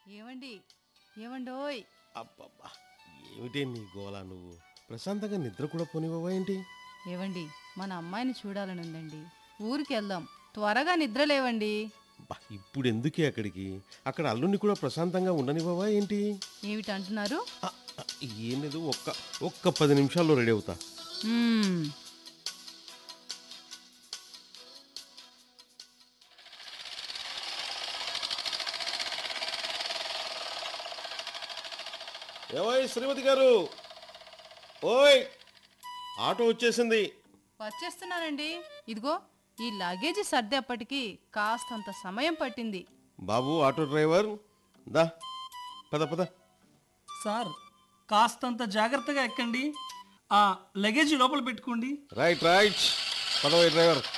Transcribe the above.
ఏమండి ఏమండోయ్ అబ్బబ్బా ఏమిటే నీ గోలా నువ్వు ప్రశాంతంగా నిద్ర కూడా పోనివ్వవా ఏంటి ఏవండి మన అమ్మాయిని చూడాలని ఉందండి ఊరికి వెళ్దాం త్వరగా నిద్ర లేవండి బా ఇప్పుడు ఎందుకే అక్కడికి అక్కడ అల్లుని కూడా ప్రశాంతంగా ఉండనివ్వవా ఏంటి ఏమిటి అంటున్నారు ఆ, ఆ, ఏం లేదు ఒక్క ఒక్క పది నిమిషాల్లో రెడీ అవుతా మ్మ్. ఏవోయ్ శ్రీమతి గారు ఓయ్ ఆటో వచ్చేసింది వచ్చేస్తున్నానండి ఇదిగో ఈ లగేజీ సర్దేపటికి కాస్తంత సమయం పట్టింది బాబు ఆటో డ్రైవర్ దా పద పద సార్ కాస్తంత జాగ్రత్తగా ఎక్కండి ఆ లగేజ్ లోపల పెట్టుకోండి రైట్ రైట్ పదవై డ్రైవర్